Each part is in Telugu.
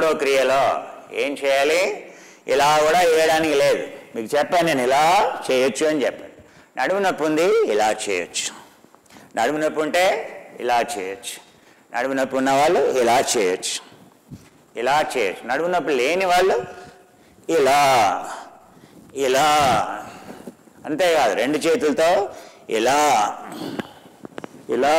క్రియలో ఏం చేయాలి ఇలా కూడా వేయడానికి లేదు మీకు చెప్పాను నేను ఇలా చేయొచ్చు అని చెప్పాను నడుము నొప్పి ఉంది ఇలా చేయొచ్చు నడుము నొప్పి ఉంటే ఇలా చేయొచ్చు నడుము నొప్పి ఉన్న వాళ్ళు ఇలా చేయొచ్చు ఇలా చేయొచ్చు నడుము నొప్పి లేని వాళ్ళు ఇలా ఇలా అంతేకాదు రెండు చేతులతో ఇలా ఇలా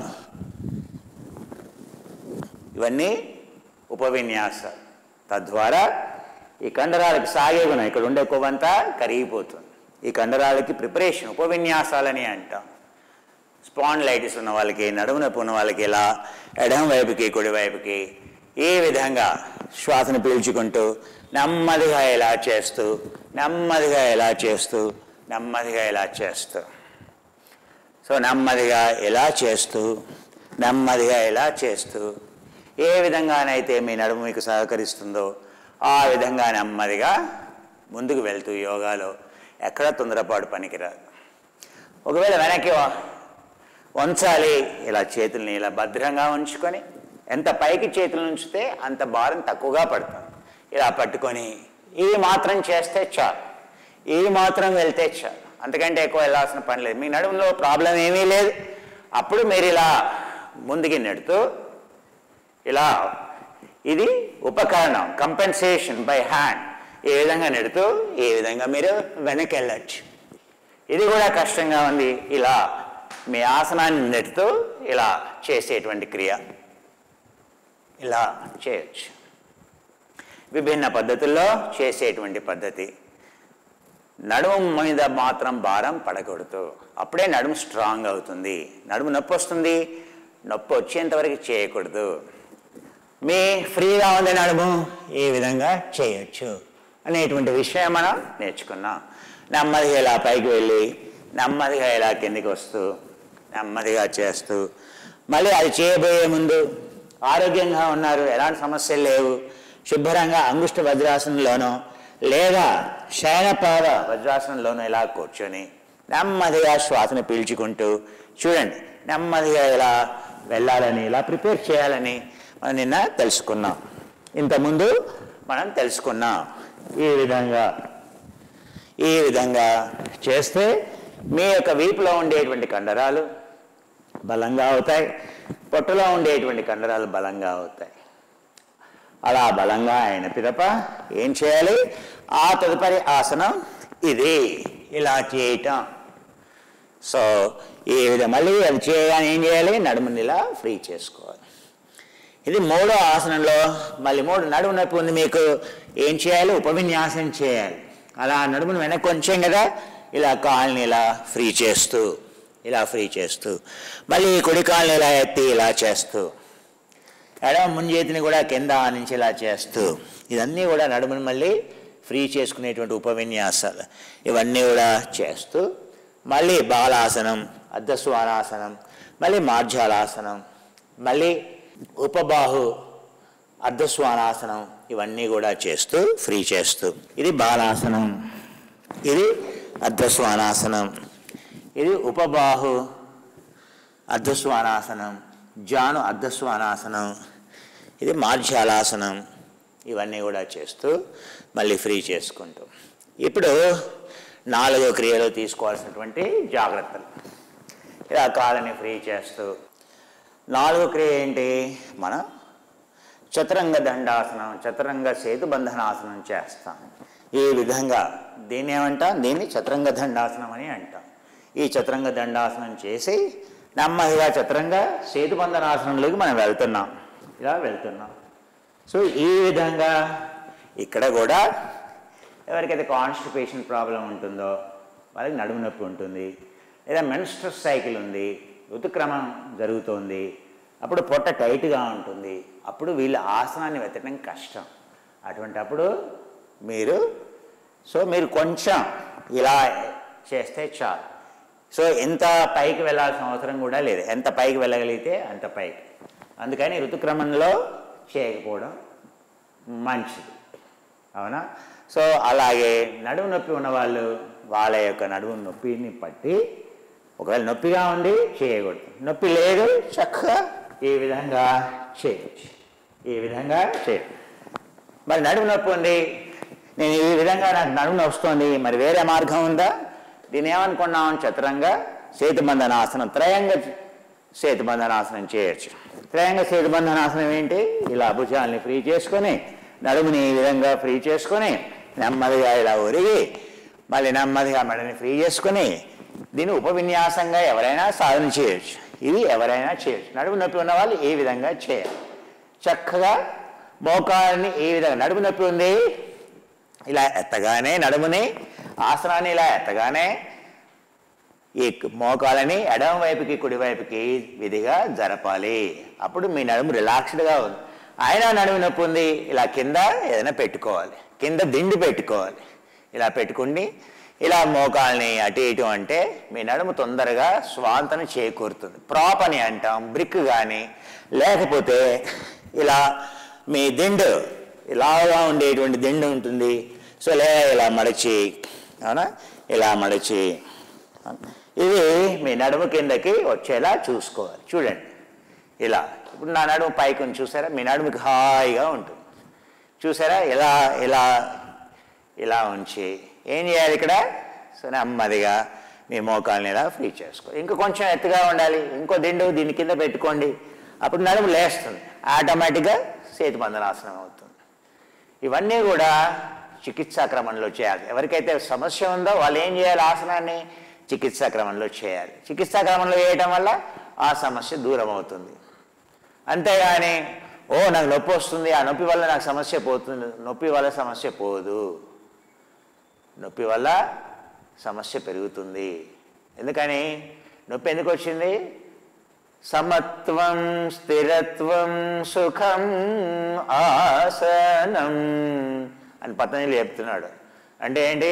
ఇవన్నీ ఉపవిన్యాసాలు తద్వారా ఈ కండరాలకి సాగే గుణం ఇక్కడ ఉండే కొవ్వంతా కరిగిపోతుంది ఈ కండరాలకి ప్రిపరేషన్ ఉపవిన్యాసాలని అంటాం స్పాండ్లైటిస్ ఉన్న వాళ్ళకి నడుము నొప్పి ఉన్న వాళ్ళకి ఇలా ఎడం వైపుకి కుడి వైపుకి ఈ విధంగా శ్వాసను పీల్చుకుంటూ నెమ్మదిగా ఇలా చేస్తూ నెమ్మదిగా ఇలా చేస్తూ నెమ్మదిగా ఇలా చేస్తూ సో నెమ్మదిగా ఇలా చేస్తూ నెమ్మదిగా ఇలా చేస్తూ ఏ విధంగానైతే మీ నడుము మీకు సహకరిస్తుందో ఆ విధంగా నెమ్మదిగా ముందుకు వెళ్తూ యోగాలో ఎక్కడ తొందరపాటు పనికిరాదు ఒకవేళ వెనక్కి వ- వంచాలి ఇలా చేతుల్ని ఇలా భద్రంగా ఉంచుకొని ఎంత పైకి చేతులు ఉంచితే అంత భారం తక్కువగా పడుతుంది ఇలా పట్టుకొని ఈ మాత్రం చేస్తే చాలు ఈ మాత్రం వెళ్తే చాలు అంతకంటే ఎక్కువ వెళ్ళాల్సిన పని లేదు మీ నడుములో ప్రాబ్లం ఏమీ లేదు అప్పుడు మీరు ఇలా ముందుకి నెడుతూ ఇలా ఇది ఉపకరణం కంపెన్సేషన్ బై హ్యాండ్ ఈ విధంగా నెడుతూ ఈ విధంగా మీరు వెనక్కి వెళ్ళచ్చు ఇది కూడా కష్టంగా ఉంది ఇలా మీ ఆసనాన్ని నెడుతూ ఇలా చేసేటువంటి క్రియ ఇలా చేయొచ్చు విభిన్న పద్ధతుల్లో చేసేటువంటి పద్ధతి నడుము మీద మాత్రం భారం పడకూడదు అప్పుడే నడుము స్ట్రాంగ్ అవుతుంది నడుము నొప్పి వస్తుంది నొప్పి వచ్చేంతవరకు చేయకూడదు మీ ఫ్రీగా ఉంది నడుము ఈ విధంగా చేయొచ్చు అనేటువంటి విషయం మనం నేర్చుకున్నాం నెమ్మదిగా ఇలా పైకి వెళ్ళి నెమ్మదిగా ఇలా కిందికి వస్తూ నెమ్మదిగా చేస్తూ మళ్ళీ అది చేయబోయే ముందు ఆరోగ్యంగా ఉన్నారు ఎలాంటి సమస్యలు లేవు శుభ్రంగా అంగుష్ట వజ్రాసనంలోనో లేదా శయనపాద వజ్రాసనంలోనో ఇలా కూర్చొని నెమ్మదిగా శ్వాసను పీల్చుకుంటూ చూడండి నెమ్మదిగా ఇలా వెళ్ళాలని ఇలా ప్రిపేర్ చేయాలని మనం నిన్న తెలుసుకున్నాం ఇంతకుముందు మనం తెలుసుకున్నాం ఈ విధంగా ఈ విధంగా చేస్తే మీ యొక్క వీపులో ఉండేటువంటి కండరాలు బలంగా అవుతాయి పొట్టలో ఉండేటువంటి కండరాలు బలంగా అవుతాయి అలా బలంగా అయిన పిదప ఏం చేయాలి ఆ తదుపరి ఆసనం ఇది ఇలా చేయటం సో ఈ విధంగా మళ్ళీ అది చేయగానే ఏం చేయాలి నడుముని ఇలా ఫ్రీ చేసుకోవాలి ఇది మూడో ఆసనంలో మళ్ళీ మూడు నడుము నొప్పి ఉంది మీకు ఏం చేయాలి ఉపవిన్యాసం చేయాలి అలా నడుమును వెనక్కి కొంచెం కదా ఇలా కాళ్ళని ఇలా ఫ్రీ చేస్తూ ఇలా ఫ్రీ చేస్తూ మళ్ళీ ఈ కుడి కాళ్ళని ఇలా ఎత్తి ఇలా చేస్తూ ఎడమ ముంజేతిని కూడా కింద నుంచి ఇలా చేస్తూ ఇదన్నీ కూడా నడుమును మళ్ళీ ఫ్రీ చేసుకునేటువంటి ఉపవిన్యాసాలు ఇవన్నీ కూడా చేస్తూ మళ్ళీ బాలాసనం అర్ధస్వానాసనం మళ్ళీ మార్జాలాసనం మళ్ళీ ఉపబాహు అర్ధస్వానాసనం ఇవన్నీ కూడా చేస్తూ ఫ్రీ చేస్తూ ఇది బాలాసనం ఇది అర్ధస్వానాసనం ఇది ఉపబాహు అర్ధస్వానాసనం జాను అర్ధస్వానాసనం ఇది మార్జాలాసనం ఇవన్నీ కూడా చేస్తూ మళ్ళీ ఫ్రీ చేసుకుంటూ ఇప్పుడు నాలుగో క్రియలో తీసుకోవాల్సినటువంటి జాగ్రత్తలు ఇలా కాళ్ళని ఫ్రీ చేస్తూ నాలుగో క్రియ ఏంటి మనం చతురంగ దండాసనం చతురంగ సేతుబంధనాసనం చేస్తాం ఈ విధంగా దీన్ని ఏమంటాం దీన్ని చతురంగ దండాసనం అని అంటాం ఈ చతురంగ దండాసనం చేసి నెమ్మదిగా చతురంగ సేతుబంధనాసనంలోకి మనం వెళ్తున్నాం ఇలా వెళ్తున్నాం సో ఈ విధంగా ఇక్కడ కూడా ఎవరికైతే కాన్స్టిపేషన్ ప్రాబ్లం ఉంటుందో వాళ్ళకి నడుము నొప్పి ఉంటుంది లేదా మెన్స్ట్రస్ సైకిల్ ఉంది ఋతుక్రమం జరుగుతోంది అప్పుడు పొట్ట టైట్గా ఉంటుంది అప్పుడు వీళ్ళ ఆసనాన్ని వెతకడం కష్టం అటువంటి అప్పుడు మీరు సో మీరు కొంచెం ఇలా చేస్తే చాలు సో ఎంత పైకి వెళ్ళాల్సిన అవసరం కూడా లేదు ఎంత పైకి వెళ్ళగలిగితే అంత పైకి అందుకని ఋతుక్రమంలో చేయకపోవడం మంచిది అవునా సో అలాగే నడుము నొప్పి ఉన్నవాళ్ళు వాళ్ళ యొక్క నడుము నొప్పిని పట్టి ఒకవేళ నొప్పిగా ఉంది చేయకూడదు నొప్పి లేదు చక్కగా ఈ విధంగా చేయొచ్చు ఈ విధంగా చేయొచ్చు మరి నడుము నొప్పి ఉంది నేను ఈ విధంగా నాకు నడుము నొస్తుంది మరి వేరే మార్గం ఉందా దీన్ని ఏమనుకున్నాం చతురంగా సేతుబంధనాసనం త్రయంగ సేతుబంధనాసనం చేయొచ్చు త్రయంగ సేతుబంధనాసనం ఏంటి ఇలా భుజాల్ని ఫ్రీ చేసుకొని నడుముని ఈ విధంగా ఫ్రీ చేసుకొని నెమ్మదిగా ఇలా ఒరిగి మళ్ళీ నెమ్మదిగా మెడని ఫ్రీ చేసుకొని దీన్ని ఉపవిన్యాసంగా ఎవరైనా సాధన చేయొచ్చు ఇది ఎవరైనా చేయొచ్చు నడుము నొప్పి ఉన్న వాళ్ళు ఈ విధంగా చేయాలి చక్కగా మోకాలని ఈ విధంగా నడుము నొప్పి ఉంది ఇలా ఎత్తగానే నడుముని ఆసనాన్ని ఇలా ఎత్తగానే ఈ మోకాలని ఎడమ వైపుకి కుడి వైపుకి విధిగా జరపాలి అప్పుడు మీ నడుము రిలాక్స్డ్గా ఉంది అయినా నడుము నొప్పి ఉంది ఇలా కింద ఏదైనా పెట్టుకోవాలి కింద దిండు పెట్టుకోవాలి ఇలా పెట్టుకుని ఇలా మోకాల్ని అటు ఇటు అంటే మీ నడుము తొందరగా స్వాంతన చేకూరుతుంది ప్రాప్ అని అంటాం బ్రిక్ కానీ లేకపోతే ఇలా మీ దిండు ఇలాగా ఉండేటువంటి దిండు ఉంటుంది సో లే ఇలా మడిచి అవునా ఇలా మడిచి ఇది మీ నడుము కిందకి వచ్చేలా చూసుకోవాలి చూడండి ఇలా ఇప్పుడు నా నడుము పైకి ఉంది చూసారా మీ నడుముకి హాయిగా ఉంటుంది చూసారా ఇలా ఇలా ఇలా ఉంచి ఏం చేయాలి ఇక్కడ సో నెమ్మదిగా మీ మోకాల్ని ఇలా ఫ్రీ చేసుకో ఇంకా కొంచెం ఎత్తుగా ఉండాలి ఇంకో దిండు దీని కింద పెట్టుకోండి అప్పుడు నడుము లేస్తుంది ఆటోమేటిక్గా సేతుబంధనాసనం అవుతుంది ఇవన్నీ కూడా చికిత్సా క్రమంలో చేయాలి ఎవరికైతే సమస్య ఉందో వాళ్ళు ఏం చేయాలి ఆసనాన్ని చికిత్సా క్రమంలో చేయాలి చికిత్సా క్రమంలో చేయటం వల్ల ఆ సమస్య దూరం అవుతుంది అంతేగాని ఓ నాకు నొప్పి వస్తుంది ఆ నొప్పి వల్ల నాకు సమస్య పోతుంది నొప్పి వల్ల సమస్య పోదు నొప్పి వల్ల సమస్య పెరుగుతుంది ఎందుకని నొప్పి ఎందుకు వచ్చింది సమత్వం స్థిరత్వం సుఖం ఆసనం అని పతంజలి చెప్తున్నాడు అంటే ఏంటి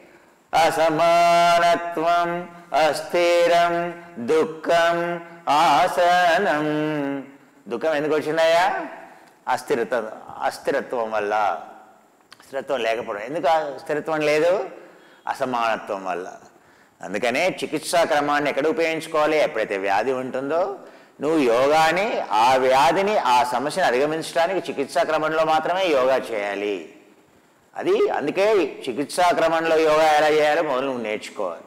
అసమానత్వం అస్థిరం దుఃఖం ఆసనం దుఃఖం ఎందుకు వచ్చిందయ్యా అస్థిరత్వం అస్థిరత్వం వల్ల స్థిరత్వం లేకపోవడం ఎందుకు ఆ స్థిరత్వం లేదు అసమానత్వం వల్ల అందుకనే చికిత్సా క్రమాన్ని ఎక్కడ ఉపయోగించుకోవాలి ఎప్పుడైతే వ్యాధి ఉంటుందో నువ్వు యోగాని ఆ వ్యాధిని ఆ సమస్యను అధిగమించడానికి చికిత్సా క్రమంలో మాత్రమే యోగా చేయాలి అది అందుకే చికిత్సా క్రమంలో యోగా ఎలా చేయాలో మొదలు నువ్వు నేర్చుకోవాలి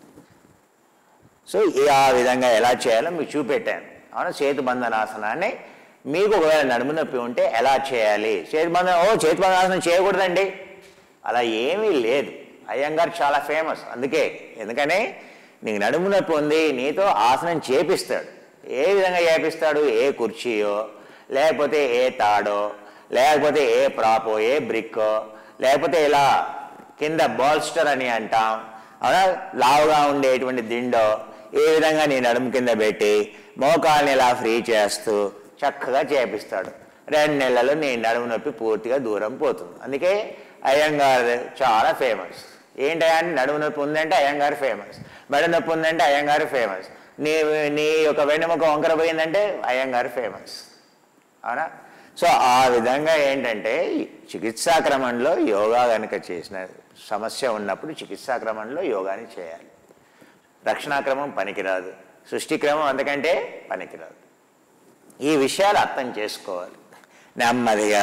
సో ఈ ఆ విధంగా ఎలా చేయాలో మీకు చూపెట్టాను అవును చేతు బంధనాసనాన్ని మీకు ఒకవేళ నడుము నొప్పి ఉంటే ఎలా చేయాలి చేతి బంధన ఓ చేతి బంధనాసనం చేయకూడదండి అలా ఏమీ లేదు అయ్యంగారు చాలా ఫేమస్ అందుకే ఎందుకని నీకు నడుము నొప్పి ఉంది నీతో ఆసనం చేపిస్తాడు ఏ విధంగా చేపిస్తాడు ఏ కుర్చీయో లేకపోతే ఏ తాడో లేకపోతే ఏ ప్రాపో ఏ బ్రిక్కో లేకపోతే ఇలా కింద బాల్స్టర్ అని అంటాం అవునా లావుగా ఉండేటువంటి దిండో ఏ విధంగా నీ నడుము కింద పెట్టి మోకాల్ని ఇలా ఫ్రీ చేస్తూ చక్కగా చేపిస్తాడు రెండు నెలలు నీ నడుము నొప్పి పూర్తిగా దూరం పోతుంది అందుకే అయ్యంగారు చాలా ఫేమస్ ఏంటయ్యా అని నడుము నొప్పి ఉందంటే అయ్యంగారు ఫేమస్ మెడ నొప్పి ఉందంటే అయ్యంగారు ఫేమస్ నీ నీ యొక్క వెన్నెముక వంకర పోయిందంటే అయ్యంగారు ఫేమస్ అవునా సో ఆ విధంగా ఏంటంటే ఈ చికిత్సా క్రమంలో యోగా కనుక చేసిన సమస్య ఉన్నప్పుడు చికిత్సా క్రమంలో యోగాని చేయాలి రక్షణాక్రమం పనికిరాదు సృష్టి క్రమం అంతకంటే పనికిరాదు ఈ విషయాలు అర్థం చేసుకోవాలి నెమ్మదిగా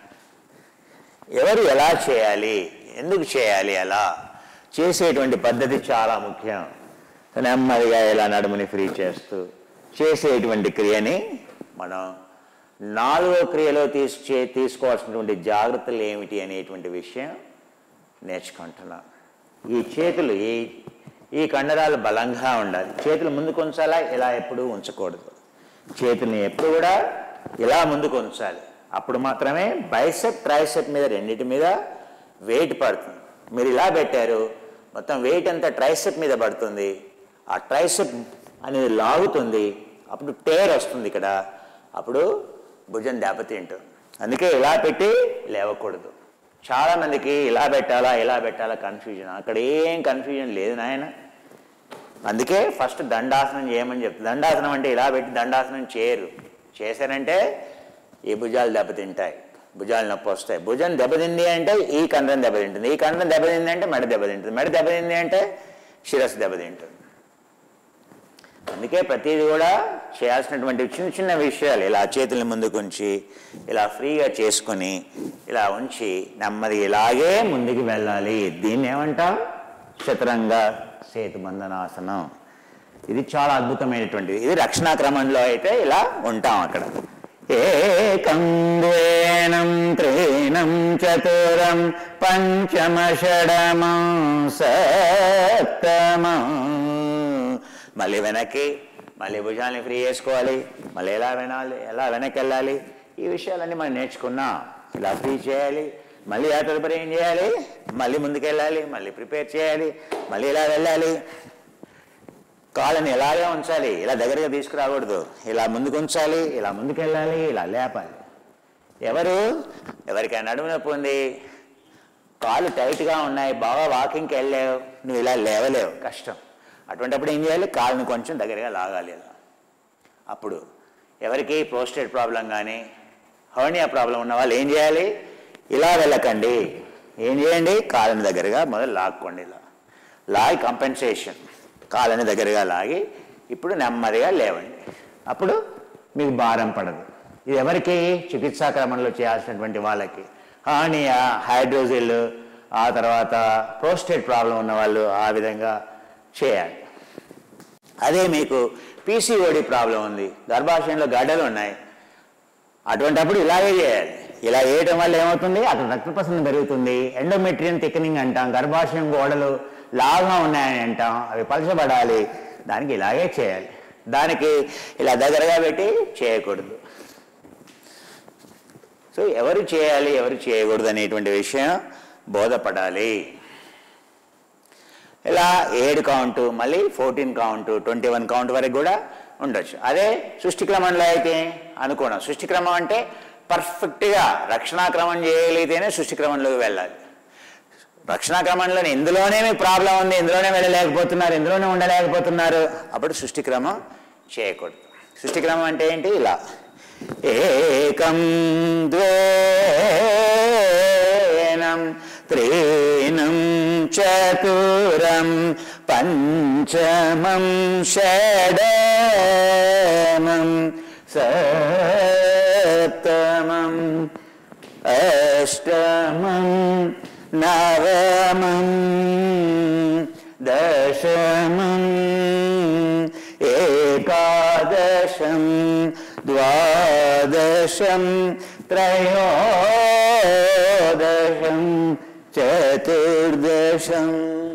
ఎవరు ఎలా చేయాలి ఎందుకు చేయాలి అలా చేసేటువంటి పద్ధతి చాలా ముఖ్యం నెమ్మదిగా ఇలా నడుముని ఫ్రీ చేస్తూ చేసేటువంటి క్రియని మనం నాలుగో క్రియలో తీసుచే తీసుకోవాల్సినటువంటి జాగ్రత్తలు ఏమిటి అనేటువంటి విషయం నేర్చుకుంటున్నాం ఈ చేతులు ఈ ఈ కండరాలు బలంగా ఉండాలి చేతులు ముందుకు ఉంచాలా ఇలా ఎప్పుడూ ఉంచకూడదు చేతుల్ని ఎప్పుడు కూడా ఇలా ముందుకు ఉంచాలి అప్పుడు మాత్రమే బైసెప్ ట్రైసెప్ మీద రెండింటి మీద వెయిట్ పడుతుంది మీరు ఇలా పెట్టారు మొత్తం వెయిట్ అంతా ట్రైసెప్ మీద పడుతుంది ఆ ట్రైసెప్ అనేది లాగుతుంది అప్పుడు టేర్ వస్తుంది ఇక్కడ అప్పుడు భుజం దెబ్బతింటుంది అందుకే ఇలా పెట్టి లేవకూడదు చాలామందికి ఇలా పెట్టాలా ఇలా పెట్టాలా కన్ఫ్యూజన్ అక్కడ ఏం కన్ఫ్యూజన్ లేదు నాయన అందుకే ఫస్ట్ దండాసనం చేయమని చెప్తుంది దండాసనం అంటే ఇలా పెట్టి దండాసనం చేయరు చేశారంటే ఈ భుజాలు దెబ్బతింటాయి భుజాలు నొప్పి వస్తాయి భుజం దెబ్బతింది అంటే ఈ కండరం దెబ్బతింటుంది ఈ కండరం దెబ్బతింది అంటే మెడ దెబ్బతింటుంది మెడ దెబ్బతింది అంటే శిరస్సు దెబ్బతింటుంది అందుకే ప్రతిదీ కూడా చేయాల్సినటువంటి చిన్న చిన్న విషయాలు ఇలా చేతుల్ని ముందుకు ఉంచి ఇలా ఫ్రీగా చేసుకొని ఇలా ఉంచి నెమ్మది ఇలాగే ముందుకు వెళ్ళాలి దీన్ని ఏమంటాం చతురంగ సేతుబంధనాసనం ఇది చాలా అద్భుతమైనటువంటిది ఇది రక్షణా క్రమంలో అయితే ఇలా ఉంటాం అక్కడ ఏకం ద్వేనం త్రీణం చతురం పంచమ షడమం సప్తమం మళ్ళీ వెనక్కి మళ్ళీ భుజాన్ని ఫ్రీ చేసుకోవాలి మళ్ళీ ఎలా వినాలి ఎలా వెనక్కి వెళ్ళాలి ఈ విషయాలన్నీ మనం నేర్చుకున్నాం ఇలా ఫ్రీ చేయాలి మళ్ళీ ఆ తదుపరి ఏం చేయాలి మళ్ళీ ముందుకెళ్ళాలి మళ్ళీ ప్రిపేర్ చేయాలి మళ్ళీ ఇలా వెళ్ళాలి కాళ్ళని ఇలాగే ఉంచాలి ఇలా దగ్గరగా తీసుకురాకూడదు ఇలా ముందుకు ఉంచాలి ఇలా ముందుకు వెళ్ళాలి ఇలా లేపాలి ఎవరు ఎవరికైనా నడుము నొప్పి ఉంది కాళ్ళు టైట్గా ఉన్నాయి బాగా వాకింగ్కి వెళ్ళలేవు నువ్వు ఇలా లేవలేవు కష్టం అటువంటిప్పుడు ఏం చేయాలి కాళ్ళని కొంచెం దగ్గరగా లాగాలి ఇలా అప్పుడు ఎవరికి ప్రోస్టేట్ ప్రాబ్లం కానీ హర్నియా ప్రాబ్లం ఉన్న వాళ్ళు ఏం చేయాలి ఇలా వెళ్ళకండి ఏం చేయండి కాళ్ళని దగ్గరగా మొదలు లాక్కోండి ఇలా లాగి కంపెన్సేషన్ కాళ్ళని దగ్గరగా లాగి ఇప్పుడు నెమ్మదిగా లేవండి అప్పుడు మీకు భారం పడదు ఇది ఎవరికి చికిత్సా క్రమంలో చేయాల్సినటువంటి వాళ్ళకి హానియా హైడ్రోజిల్ ఆ తర్వాత ప్రోస్టేట్ ప్రాబ్లం ఉన్న వాళ్ళు ఆ విధంగా చేయాలి అదే మీకు పీసీఓడి ప్రాబ్లం ఉంది గర్భాశయంలో గడ్డలు ఉన్నాయి అటువంటప్పుడు ఇలాగే చేయాలి ఇలా చేయటం వల్ల ఏమవుతుంది అక్కడ రక్త ప్రసరణ పెరుగుతుంది ఎండోమెట్రియన్ థిక్నింగ్ అంటాం గర్భాశయం గోడలు లాగా ఉన్నాయని అంటాం అవి పలచబడాలి దానికి ఇలాగే చేయాలి దానికి ఇలా దగ్గరగా పెట్టి చేయకూడదు సో ఎవరు చేయాలి ఎవరు చేయకూడదు అనేటువంటి విషయం బోధపడాలి ఇలా ఏడు కౌంటు మళ్ళీ fourteen count twenty one count వరకు కూడా ఉండొచ్చు అదే సృష్టిక్రమంలో అయితే అనుకోవడం సృష్టిక్రమం అంటే పర్ఫెక్ట్గా రక్షణాక్రమం చేయగలిగితేనే సృష్టిక్రమంలోకి వెళ్ళాలి రక్షణాక్రమంలో ఇందులోనే మీకు ప్రాబ్లం ఉంది ఇందులోనే వెళ్ళలేకపోతున్నారు ఇందులోనే ఉండలేకపోతున్నారు అప్పుడు సృష్టిక్రమం చేయకూడదు సృష్టిక్రమం అంటే ఏంటి ఇలా ఏకం ద్వేనం త్రీణం చతురం పంచమం షడమం సప్తమం అష్టమం నవమం దశమం ఏకాదశం ద్వాదశం త్రయోదశం చతుర్దశం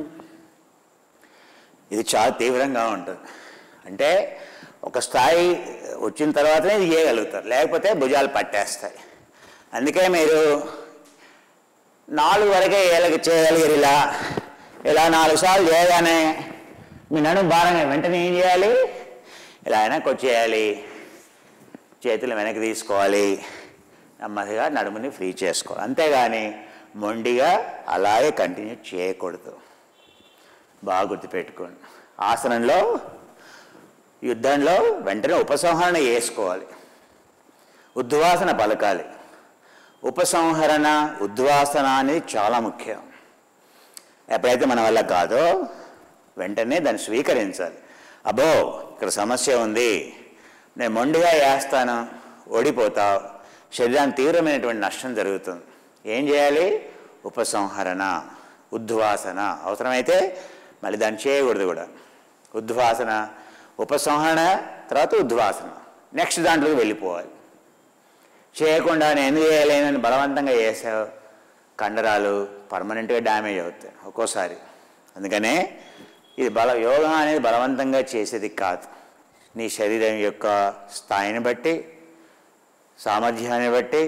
ఇది చాలా తీవ్రంగా ఉంటుంది అంటే ఒక స్థాయి వచ్చిన తర్వాతనే ఇది చేయగలుగుతారు లేకపోతే భుజాలు పట్టేస్తాయి అందుకే మీరు నాలుగు వరకే ఏళ్ళకి చేయగలిగారు ఇలా ఇలా నాలుగు సార్లు చేయగానే మీ నడుము భారంగా వెంటనే ఏం చేయాలి ఇలా వెనక్కి వచ్చేయాలి చేతులు వెనక్కి తీసుకోవాలి నెమ్మదిగా నడుముని ఫ్రీ చేసుకోవాలి అంతేగాని మొండిగా అలాగే కంటిన్యూ చేయకూడదు బాగా గుర్తుపెట్టుకోండి ఆసనంలో యుద్ధంలో వెంటనే ఉపసంహరణ చేసుకోవాలి ఉద్వాసన పలకాలి ఉపసంహరణ ఉద్వాసన అనేది చాలా ముఖ్యం ఎప్పుడైతే మన వల్ల కాదో వెంటనే దాన్ని స్వీకరించాలి అబ్బో ఇక్కడ సమస్య ఉంది నేను మొండిగా వేస్తాను ఓడిపోతావు శరీరానికి తీవ్రమైనటువంటి నష్టం జరుగుతుంది ఏం చేయాలి ఉపసంహరణ ఉద్వాసన అవసరమైతే మళ్ళీ దాన్ని చేయకూడదు కూడా ఉద్వాసన ఉపసంహరణ తర్వాత ఉద్వాసన నెక్స్ట్ దాంట్లోకి వెళ్ళిపోవాలి చేయకుండా నేను ఎందుకు చేయలేనని బలవంతంగా చేసావు కండరాలు పర్మనెంట్గా డ్యామేజ్ అవుతాయి ఒక్కోసారి అందుకనే ఇది బల యోగా అనేది బలవంతంగా చేసేది కాదు నీ శరీరం యొక్క స్థాయిని బట్టి సామర్థ్యాన్ని బట్టి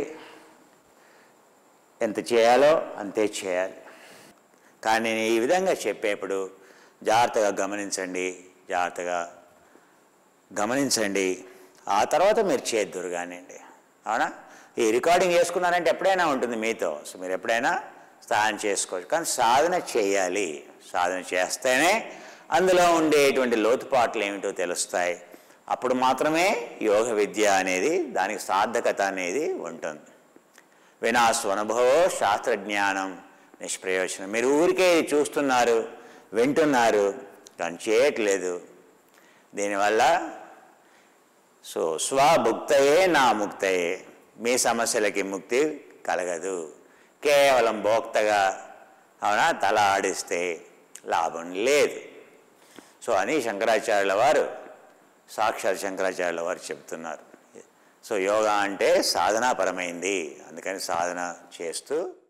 ఎంత చేయాలో అంతే చేయాలి కానీ నేను ఈ విధంగా చెప్పేప్పుడు జాగ్రత్తగా గమనించండి జాగ్రత్తగా గమనించండి ఆ తర్వాత మీరు చేద్దురు కానివ్వండి అవునా ఈ రికార్డింగ్ చేసుకున్నారంటే ఎప్పుడైనా ఉంటుంది మీతో సో మీరు ఎప్పుడైనా సాధన చేసుకోవచ్చు కానీ సాధన చేయాలి సాధన చేస్తేనే అందులో ఉండేటువంటి లోతుపాట్లు ఏమిటో తెలుస్తాయి అప్పుడు మాత్రమే యోగ విద్య అనేది దానికి సార్థకత అనేది ఉంటుంది వినాశు అనుభవో శాస్త్రజ్ఞానం నిష్ప్రయోజనం మీరు ఊరికే ఇది చూస్తున్నారు వింటున్నారు కానీ చేయట్లేదు దీనివల్ల సో స్వభుక్తయే నా ముక్తయే మీ సమస్యలకి ముక్తి కలగదు కేవలం భోక్తగా అవునా తల ఆడిస్తే లాభం లేదు సో అని శంకరాచార్యుల వారు సాక్షాత్ శంకరాచార్యుల వారు చెప్తున్నారు సో యోగా అంటే సాధనాపరమైంది అందుకని సాధన చేస్తూ